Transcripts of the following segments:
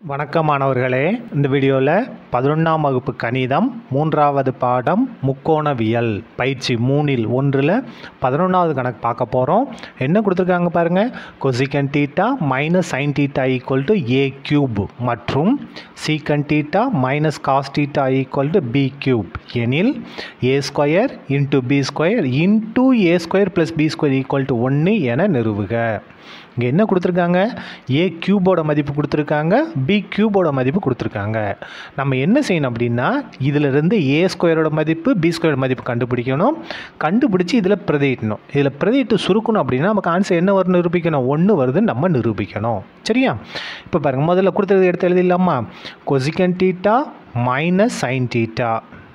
வணக்கம் மாணவர்களே இந்த வீடியோவில் பதினொன்றாம் வகுப்பு கணிதம் மூன்றாவது பாடம் முக்கோணவியல் பயிற்சி மூணில் ஒன்றில் பதினொன்றாவது கணக்கு பார்க்க போகிறோம் என்ன கொடுத்துருக்காங்க பாருங்கள் cosecant theta minus sine theta equal to a cube மற்றும் secant theta minus cos theta equal to b cube எனில் a square into b square into a square plus b square equal to ஒன்று என நிறுவுக இங்கே என்ன கொடுத்துருக்காங்க ஏ கியூபோட மதிப்பு கொடுத்துருக்காங்க B கியூபோட மதிப்பு கொடுத்துருக்காங்க நம்ம என்ன செய்யணும் அப்படின்னா இதிலிருந்து ஏ ஸ்கொயரோட மதிப்பு பி ஸ்கொயரோட மதிப்பு கண்டுபிடிக்கணும் கண்டுபிடிச்சி இதில் பிரதியிடணும் இதில் பிரதியிட்டு சுருக்கணும் அப்படின்னா நமக்கு ஆன்சர் என்ன வரும் நிரூபிக்கணும் ஒன்று வருதுன்னு நம்ம நிரூபிக்கணும் சரியா இப்போ பாருங்கள் முதல்ல கொடுத்தது எடுத்து எழுதிடலாமா cosecant theta minus sine theta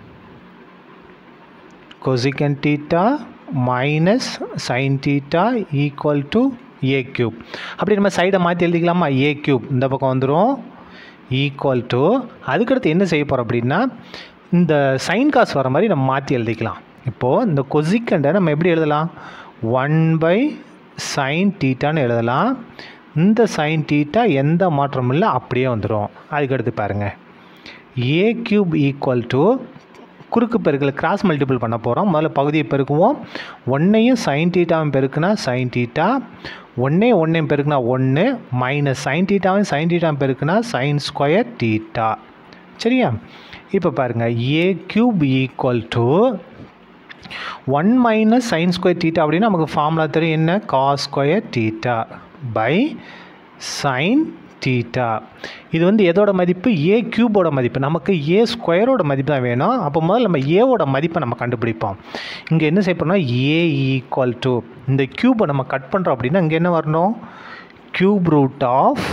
cosecant theta minus sine theta equal to a cube அப்படி நம்ம சைடை மாற்றி எழுதிக்கலாமா ஏ கியூப் இந்த பக்கம் வந்துடும் ஈக்குவல் டு அதுக்கடுத்து என்ன செய்ய போகிறோம் அப்படின்னா இந்த சைன் காசு வர மாதிரி நம்ம மாற்றி எழுதிக்கலாம் இப்போது இந்த கொசிக்கண்டை நம்ம எப்படி எழுதலாம் ஒன் பை சைன் டீட்டான்னு எழுதலாம் இந்த சைன் டீட்டா எந்த மாற்றமும் இல்லை அப்படியே வந்துடும் அதுக்கடுத்து பாருங்கள் ஏ கியூப் ஈக்குவல் டு குறுக்கு பெருக்கல் கிராஸ் மல்டிபிள் பண்ண போகிறோம் முதல்ல பகுதியை பெருக்குவோம் ஒன்றையும் சைன் டீட்டாவும் பெருக்குனா சைன் டீட்டா ஒன்றே ஒன்றையும் பெருக்குனா ஒன்று மைனஸ் சைன் டீட்டாவும் சைன் டீட்டாவும் பெருக்குனா சைன் ஸ்கொயர் டீட்டா சரியா இப்போ பாருங்கள் a cube equal to one minus sine square theta அப்படின்னா நமக்கு ஃபார்முலா தெரியும் என்ன cos square theta by sine theta இது வந்து எதோட மதிப்பு ஏ கியூபோட மதிப்பு நமக்கு ஏ ஸ்கொயரோட மதிப்பு தான் வேணும் அப்போ முதல்ல நம்ம ஏவோட மதிப்பை நம்ம கண்டுபிடிப்போம் இங்கே என்ன செய்ய போகிறோம்னா ஏ ஈக்குவல் டு இந்த கியூபை நம்ம கட் பண்ணுறோம் அப்படின்னா இங்கே என்ன வரணும் cube root of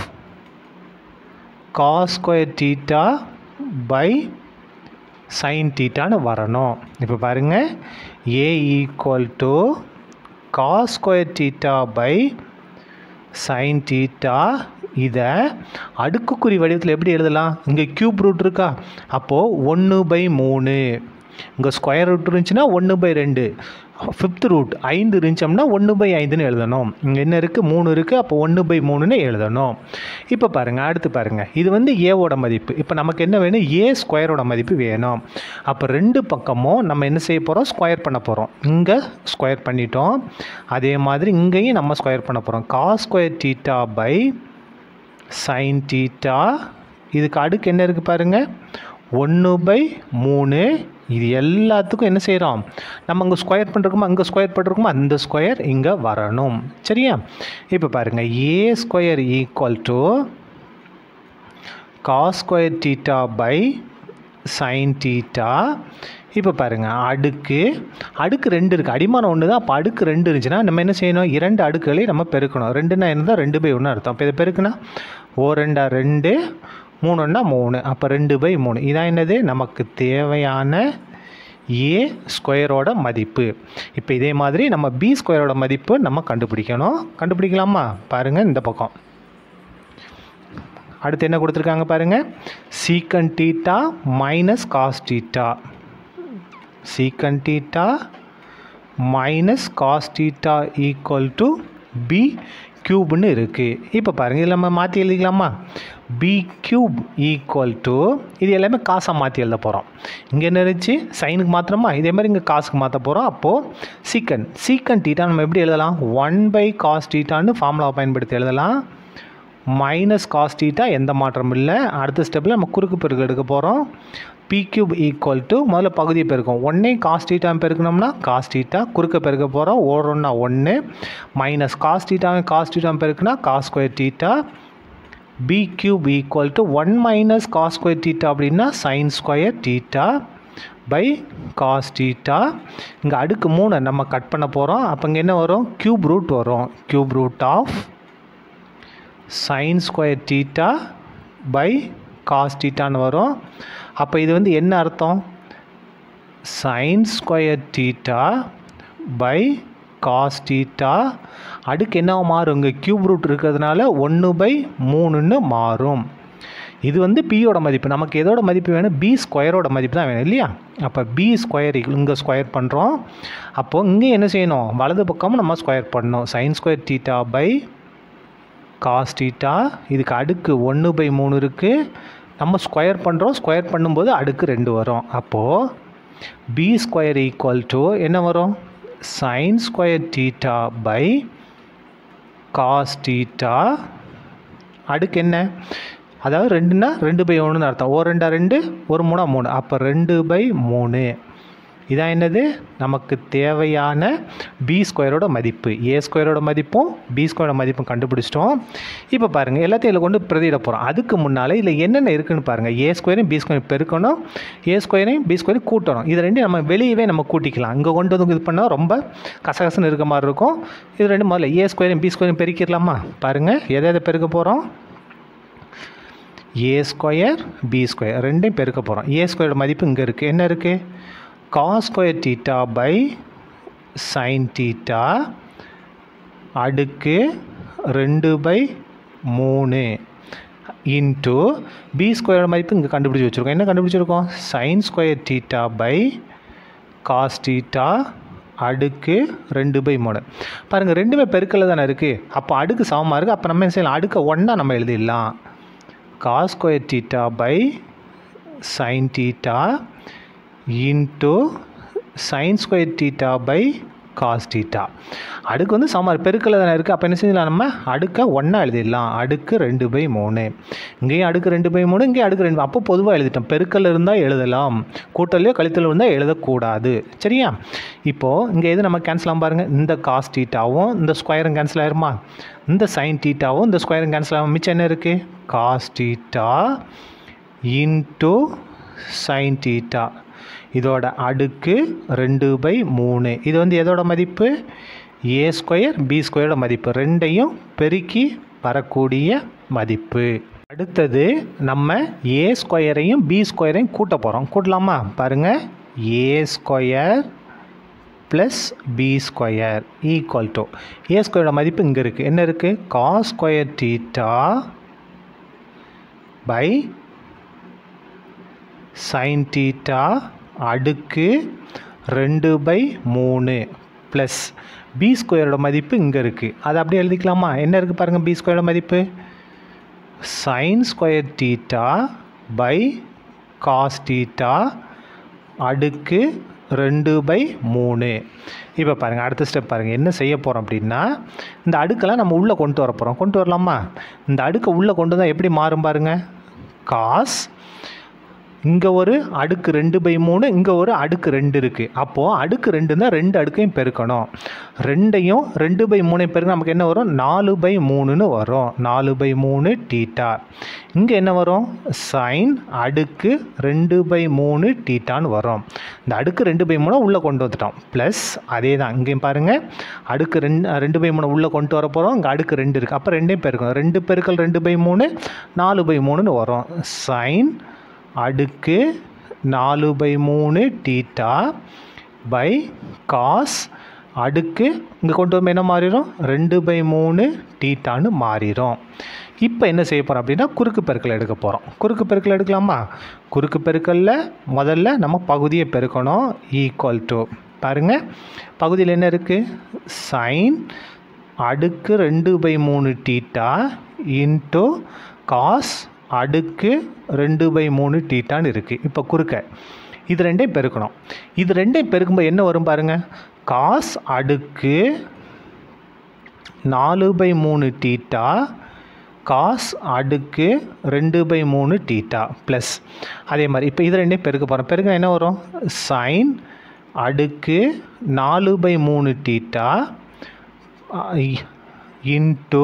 cos square theta by sine டீட்டான்னு வரணும் இப்போ பாருங்கள் a equal to cos square theta by sine theta இதை அடுக்குக்குறி வடிவத்தில் எப்படி எழுதலாம் இங்கே க்யூப் ரூட் இருக்கா அப்போது ஒன்று பை மூணு இங்கே ஸ்கொயர் ரூட் இருந்துச்சுன்னா ஒன்று பை ரெண்டு ஃபிஃப்த் ரூட் ஐந்து இருந்துச்சோம்னா ஒன்று பை ஐந்துன்னு எழுதணும் இங்கே என்ன இருக்குது மூணு இருக்குது அப்போ ஒன்று பை மூணுன்னு எழுதணும் இப்போ பாருங்கள் அடுத்து பாருங்கள் இது வந்து ஏவோட மதிப்பு இப்போ நமக்கு என்ன வேணும் ஏ ஸ்கொயரோட மதிப்பு வேணும் அப்போ ரெண்டு பக்கமும் நம்ம என்ன செய்ய போகிறோம் ஸ்கொயர் பண்ண போகிறோம் இங்கே ஸ்கொயர் பண்ணிட்டோம் அதே மாதிரி இங்கேயும் நம்ம ஸ்கொயர் பண்ண போகிறோம் cos square theta by sine theta இதுக்கு அடுக்கு என்ன இருக்குது பாருங்கள் ஒன்று பை மூணு இது எல்லாத்துக்கும் என்ன செய்கிறோம் நம்ம அங்கே ஸ்கொயர் பண்ணுறோமோ அங்கே ஸ்கொயர் பண்ணுறோமோ அந்த ஸ்கொயர் இங்கே வரணும் சரியா இப்போ பாருங்கள் a square equal to cos square theta by sine theta இப்போ பாருங்கள் அடுக்கு அடுக்கு ரெண்டு இருக்குது அடிமானம் ஒன்று தான் அப்போ அடுக்கு ரெண்டு இருந்துச்சுன்னா நம்ம என்ன செய்யணும் இரண்டு அடுக்குகளையும் நம்ம பெருக்கணும் ரெண்டுனா இருந்தால் ரெண்டு பை ஒன்று அர்த்தம் அப்போ இதை பெருக்குனா ஓ ரெண்டா ரெண்டு மூணுன்னா மூணு அப்போ ரெண்டு பை மூணு இதான் என்னது நமக்கு தேவையான ஏ ஸ்கொயரோட மதிப்பு இப்போ இதே மாதிரி நம்ம பி ஸ்கொயரோட மதிப்பு நம்ம கண்டுபிடிக்கணும் கண்டுபிடிக்கலாமா பாருங்கள் இந்த பக்கம் அடுத்து என்ன கொடுத்துருக்காங்க பாருங்கள் secant theta minus cos theta secant theta minus cos theta equal to b க்யூப்னு இருக்குது இப்போ பாருங்கள் இதில் நம்ம மாற்றி எழுதிக்கலாமா பி க்யூப் ஈக்குவல் டு இது எல்லாமே காசாக மாற்றி எழுத போகிறோம் இங்கே என்ன இருந்துச்சு சைனுக்கு மாத்திரமா இதே மாதிரி இங்கே காசுக்கு மாற்ற போகிறோம் அப்போது சீக்கன் சீக்கன் டீட்டா நம்ம எப்படி எழுதலாம் ஒன் பை காஸ் டீட்டான்னு ஃபார்முலாவை பயன்படுத்தி எழுதலாம் மைனஸ் காஸ் டீட்டா எந்த மாற்றமும் இல்லை அடுத்த ஸ்டெப்பில் நம்ம குறுக்கு பெருக்கு எடுக்க போகிறோம் பி கியூப் ஈக்குவல் டு முதல்ல பகுதியை பெருக்கும் ஒன்றே காஸ் டீட்டா பெருக்கணும்னா காஸ் டீட்டா குறுக்க பெருக்க போகிறோம் ஓடுறோம்னா ஒன்று மைனஸ் காஸ் டீட்டாவை காஸ் டீட்டா பெருக்குனா cos square theta b cube equal to one minus cos square theta அப்படின்னா sine square theta by cos theta இங்கே அடுக்கு மூணு நம்ம கட் பண்ண போகிறோம் அப்போ இங்கே என்ன வரும் க்யூப் ரூட் வரும் cube root of sine square theta by cos டீட்டான்னு வரும் அப்போ இது வந்து என்ன அர்த்தம் sine square theta by cos theta அடுக்கு என்ன மாறும் இங்கே க்யூப் ரூட் இருக்கிறதுனால ஒன்று பை மூணுன்னு மாறும் இது வந்து பியோட மதிப்பு நமக்கு எதோட மதிப்பு வேணும் பி ஸ்கொயரோட மதிப்பு தான் வேணும் இல்லையா அப்போ பி ஸ்கொயர் இங்கே ஸ்கொயர் பண்ணுறோம் அப்போது இங்கே என்ன செய்யணும் வலது பக்கமும் நம்ம ஸ்கொயர் பண்ணணும் sine square theta by cos theta இதுக்கு அடுக்கு ஒன்று பை மூணு இருக்குது நம்ம ஸ்கொயர் பண்ணுறோம் ஸ்கொயர் பண்ணும்போது அடுக்கு ரெண்டு வரும் அப்போது பி ஸ்கொயர் ஈக்குவல் டு என்ன வரும் sine square theta by cos theta அடுக்கு என்ன அதாவது ரெண்டுன்னா ரெண்டு பை ஒன்றுன்னு அர்த்தம் ஒரு ரெண்டா ரெண்டு ஒரு மூணா மூணு அப்போ ரெண்டு பை மூணு இதான் என்னது நமக்கு தேவையான பி ஸ்கொயரோட மதிப்பு ஏ ஸ்கொயரோட மதிப்பும் பி ஸ்கொயரோட மதிப்பும் கண்டுபிடிச்சிட்டோம் இப்போ பாருங்கள் எல்லாத்தையும் இதில் கொண்டு பிரதியிட போகிறோம் அதுக்கு முன்னால் இதில் என்னென்ன இருக்குன்னு பாருங்கள் ஏ ஸ்கொயரையும் பி ஸ்கொயரையும் பெருக்கணும் ஏ ஸ்கொயரையும் பி ஸ்கொயரையும் கூட்டணும் இது ரெண்டையும் நம்ம வெளியவே நம்ம கூட்டிக்கலாம் இங்கே கொண்டு வந்து இது பண்ணால் ரொம்ப கசகசன்னு இருக்க மாதிரி இருக்கும் இது ரெண்டு முதல்ல ஏ ஸ்கொயரையும் பி ஸ்கொயரையும் பெருக்கிடலாமா பாருங்கள் எதை எதை பெருக்க போகிறோம் ஏ ஸ்கொயர் பி ஸ்கொயர் ரெண்டையும் பெருக்க போகிறோம் ஏ ஸ்கொயரோட மதிப்பு இங்கே இருக்குது என்ன இருக்குது cos square theta by sine theta அடுக்கு ரெண்டு பை மூணு இன்ட்டு பி ஸ்கொயரோட மதிப்பு இங்கே கண்டுபிடிச்சி வச்சுருக்கோம் என்ன கண்டுபிடிச்சிருக்கோம் sine square theta by cos theta அடுக்கு ரெண்டு பை மூணு பாருங்கள் ரெண்டுமே பெருக்கல்ல தானே இருக்குது அப்போ அடுக்கு சமமாக இருக்குது அப்போ நம்ம என்ன செய்யலாம் அடுக்க ஒன்றா நம்ம எழுதிடலாம் cos square theta by sine theta into sine square theta by cos theta அடுக்கு வந்து சம பெருக்கல தானே இருக்குது அப்போ என்ன செஞ்சலாம் நம்ம அடுக்க ஒன்றா எழுதிடலாம் அடுக்கு ரெண்டு பை மூணு இங்கேயும் அடுக்கு ரெண்டு பை மூணு இங்கேயும் அடுக்கு ரெண்டு அப்போ பொதுவாக எழுதிட்டோம் பெருக்கல் இருந்தால் எழுதலாம் கூட்டலையோ கழித்தல் இருந்தால் எழுதக்கூடாது சரியா இப்போது இங்கே எது நம்ம கேன்சல் ஆகும் பாருங்கள் இந்த காஸ் டீட்டாவும் இந்த ஸ்கொயரும் கேன்சல் ஆயிருமா இந்த சைன் டீட்டாவும் இந்த ஸ்கொயரும் கேன்சல் ஆகும் மிச்சம் என்ன இருக்குது cos theta into sine theta இதோட அடுக்கு ரெண்டு பை மூணு இது வந்து எதோட மதிப்பு ஏ ஸ்கொயர் பி ஸ்கொயரோட மதிப்பு ரெண்டையும் பெருக்கி வரக்கூடிய மதிப்பு அடுத்தது நம்ம ஏ ஸ்கொயரையும் பி ஸ்கொயரையும் கூட்ட போகிறோம் கூட்டலாமா பாருங்கள் a square plus b square equal to a ஸ்கொயரோட மதிப்பு இங்கே இருக்குது என்ன இருக்குது cos square theta by sine theta அடுக்கு ரெண்டு பை மூணு ப்ளஸ் பி ஸ்கொயரோட மதிப்பு இங்கே இருக்குது அதை அப்படியே எழுதிக்கலாமா என்ன இருக்குது பாருங்கள் பி ஸ்கொயரோட மதிப்பு sine square theta by cos theta அடுக்கு ரெண்டு பை மூணு இப்போ பாருங்கள் அடுத்த ஸ்டெப் பாருங்கள் என்ன செய்ய போகிறோம் அப்படின்னா இந்த அடுக்கெல்லாம் நம்ம உள்ளே கொண்டு வர போகிறோம் கொண்டு வரலாமா இந்த அடுக்கை உள்ளே கொண்டு வந்தால் எப்படி மாறும் பாருங்கள் காஸ் இங்கே ஒரு அடுக்கு ரெண்டு பை மூணு இங்கே ஒரு அடுக்கு ரெண்டு இருக்குது அப்போது அடுக்கு ரெண்டுன்னா ரெண்டு அடுக்கையும் பெருக்கணும் ரெண்டையும் ரெண்டு பை மூணை பெருக்க நமக்கு என்ன வரும் நாலு பை மூணுன்னு வரும் நாலு பை மூணு டீட்டா இங்கே என்ன வரும் சைன் அடுக்கு ரெண்டு பை மூணு டீட்டான்னு வரும் இந்த அடுக்கு ரெண்டு பை மூணை உள்ளே கொண்டு வந்துட்டோம் ப்ளஸ் அதே தான் இங்கேயும் பாருங்கள் அடுக்கு ரெண்டு ரெண்டு பை மூணு உள்ளே கொண்டு வர போகிறோம் இங்கே அடுக்கு ரெண்டு இருக்குது அப்போ ரெண்டையும் பெருக்கணும் ரெண்டு பெருக்கல் ரெண்டு பை மூணு நாலு பை மூணுன்னு வரும் சைன் அடுக்கு நாலு பை மூணு டீட்டா பை காஸ் அடுக்கு இங்கே கொண்டு வந்து என்ன மாறிடும் ரெண்டு பை மூணு டீட்டான்னு மாறிடும் இப்போ என்ன செய்ய போகிறோம் அப்படின்னா குறுக்கு பெருக்கல் எடுக்க போகிறோம் குறுக்கு பெருக்கல் எடுக்கலாமா குறுக்கு பெருக்கலில் முதல்ல நம்ம பகுதியை பெருக்கணும் ஈக்குவல் டு பாருங்கள் பகுதியில் என்ன இருக்குது சைன் அடுக்கு ரெண்டு பை மூணு டீட்டா இன்ட்டு காஸ் அடுக்கு ரெண்டு பை மூணு டீட்டான்னு இருக்குது இப்போ குறுக்க இது ரெண்டையும் பெருக்கணும் இது ரெண்டையும் பெருக்கும்போது என்ன வரும் பாருங்கள் காஸ் அடுக்கு நாலு பை மூணு டீட்டா காஸ் அடுக்கு ரெண்டு பை மூணு டீட்டா ப்ளஸ் அதே மாதிரி இப்போ இது ரெண்டையும் பெருக்க போகிறோம் பெருக்க என்ன வரும் சைன் அடுக்கு நாலு பை மூணு டீட்டா இன்ட்டு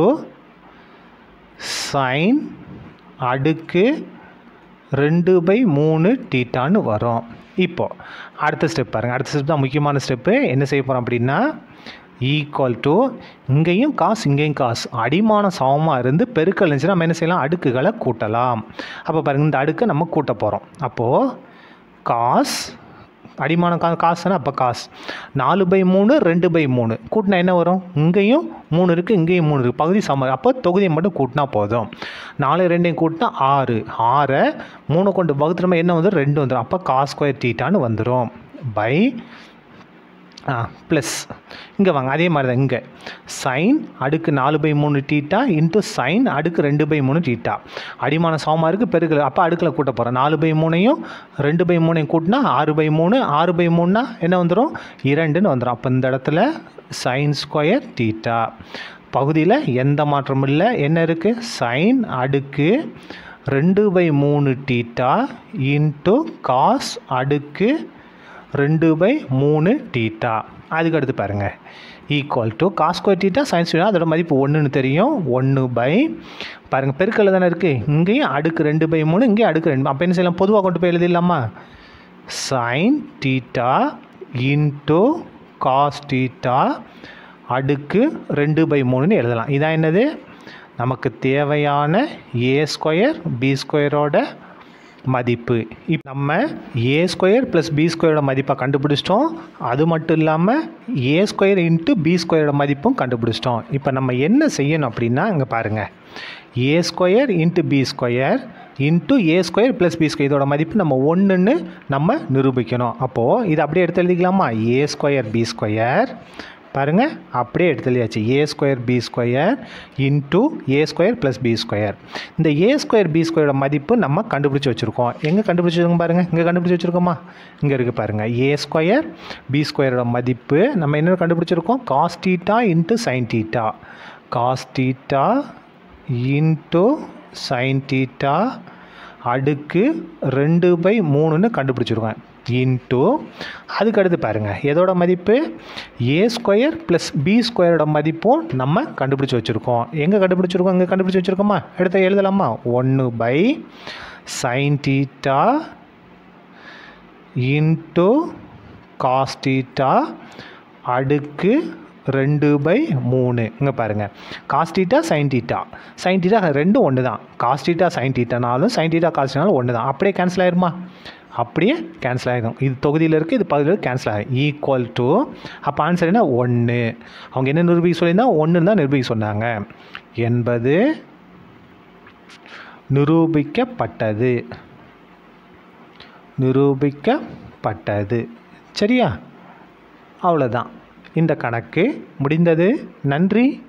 சைன் அடுக்கு ரெண்டு பை மூணு டீட்டான்னு வரும் இப்போது அடுத்த ஸ்டெப் பாருங்கள் அடுத்த ஸ்டெப் தான் முக்கியமான ஸ்டெப்பு என்ன செய்ய போகிறோம் அப்படின்னா ஈக்குவல் டு இங்கேயும் காசு இங்கேயும் காசு அடிமானம் சமமாக இருந்து பெருக்கல் இருந்துச்சுன்னா நம்ம என்ன செய்யலாம் அடுக்குகளை கூட்டலாம் அப்போ பாருங்கள் இந்த அடுக்கை நம்ம கூட்ட போகிறோம் அப்போது காஸ் அடிமானம் கா காசுனா அப்போ காசு நாலு பை மூணு ரெண்டு பை மூணு கூட்டினா என்ன வரும் இங்கேயும் மூணு இருக்குது இங்கேயும் மூணு இருக்குது பகுதி சம அப்போ தொகுதியை மட்டும் கூட்டினா போதும் நாலு ரெண்டையும் கூட்டினா ஆறு ஆறை மூணு கொண்டு வகுத்துறமா என்ன வந்துடும் ரெண்டு வந்துடும் அப்போ காஸ் ஸ்கொயர் டீட்டான்னு வந்துடும் பை ஆ ப்ளஸ் இங்கே வாங்க அதே மாதிரி தான் இங்கே சைன் அடுக்கு நாலு பை மூணு டீட்டா இன்ட்டு சைன் அடுக்கு ரெண்டு பை மூணு டீட்டா அடிமான சமமாக இருக்குது பெருக்கல் அப்போ அடுக்கில் கூட்ட போகிறோம் நாலு பை மூணையும் ரெண்டு பை மூணையும் கூட்டினா ஆறு பை மூணு ஆறு பை மூணுனா என்ன வந்துடும் இரண்டுன்னு வந்துடும் அப்போ இந்த இடத்துல சைன் ஸ்கொயர் டீட்டா பகுதியில் எந்த மாற்றமும் இல்லை என்ன இருக்குது சைன் அடுக்கு ரெண்டு பை மூணு டீட்டா இன்ட்டு காஸ் அடுக்கு ரெண்டு பை மூணு டீட்டா அதுக்கு அடுத்து பாருங்கள் equal to cos square theta science அதோட மதிப்பு ஒன்றுன்னு தெரியும் ஒன்று பை பாருங்கள் பெருக்கல் தானே இருக்குது இங்கேயும் அடுக்கு ரெண்டு பை மூணு இங்கேயும் அடுக்கு ரெண்டு அப்போ என்ன செய்யலாம் பொதுவாக கொண்டு போய் எழுதிடலாமா sine theta into cos theta அடுக்கு ரெண்டு பை மூணுன்னு எழுதலாம் இதான் என்னது நமக்கு தேவையான ஏ ஸ்கொயர் பி ஸ்கொயரோட மதிப்பு இப்போ நம்ம ஏ ஸ்கொயர் ப்ளஸ் பி ஸ்கொயரோட மதிப்பை கண்டுபிடிச்சிட்டோம் அது மட்டும் இல்லாமல் ஏ ஸ்கொயர் இன்ட்டு பி ஸ்கொயரோட மதிப்பும் கண்டுபிடிச்சிட்டோம் இப்போ நம்ம என்ன செய்யணும் அப்படின்னா இங்கே பாருங்கள் a square into b square into a square plus b square இதோட மதிப்பு நம்ம ஒன்றுன்னு நம்ம நிரூபிக்கணும் அப்போது இது அப்படியே எடுத்து எழுதிக்கலாமா ஏ ஸ்கொயர் பி ஸ்கொயர் பாருங்கள் அப்படியே எடுத்து எழுதியாச்சு a square b square into a square plus b square இந்த ஏ ஸ்கொயர் பி ஸ்கொயரோட மதிப்பு நம்ம கண்டுபிடிச்சி வச்சுருக்கோம் எங்கே கண்டுபிடிச்சி வச்சுருக்கோம் பாருங்கள் இங்கே கண்டுபிடிச்சி வச்சுருக்கோமா இங்கே இருக்குது பாருங்கள் ஏ ஸ்கொயர் பி ஸ்கொயரோட மதிப்பு நம்ம என்ன கண்டுபிடிச்சிருக்கோம் cos theta into sine theta cos theta into sine theta அடுக்கு ரெண்டு பை மூணுன்னு கண்டுபிடிச்சிருக்கோம் இன்ட்டு அதுக்கு அடுத்து பாருங்கள் எதோட மதிப்பு ஏ ஸ்கொயர் ப்ளஸ் பி ஸ்கொயரோட மதிப்பும் நம்ம கண்டுபிடிச்சி வச்சுருக்கோம் எங்கே கண்டுபிடிச்சிருக்கோம் இங்கே கண்டுபிடிச்சி வச்சுருக்கோமா எடுத்து எழுதலாமா ஒன்று by sine theta into cos theta அடுக்கு ரெண்டு பை மூணு இங்கே பாருங்கள் cos theta sine theta sine theta ரெண்டும் ஒன்று தான் காஸ்டீட்டா சைன் டீட்டானாலும் சைன் டீட்டா காஸ்டினாலும் ஒன்று தான் அப்படியே கேன்சல் ஆயிருமா அப்படியே கேன்சல் ஆகிடும் இது தொகுதியில் இருக்குது இது பகுதியில் கேன்சல் ஆகும் ஈக்குவல் டு அப்போ ஆன்சர் என்ன ஒன்று அவங்க என்ன நிரூபிக்க சொல்லியிருந்தா ஒன்று தான் நிரூபிக்க சொன்னாங்க என்பது நிரூபிக்கப்பட்டது நிரூபிக்கப்பட்டது சரியா அவ்வளோதான் இந்த கணக்கு முடிந்தது நன்றி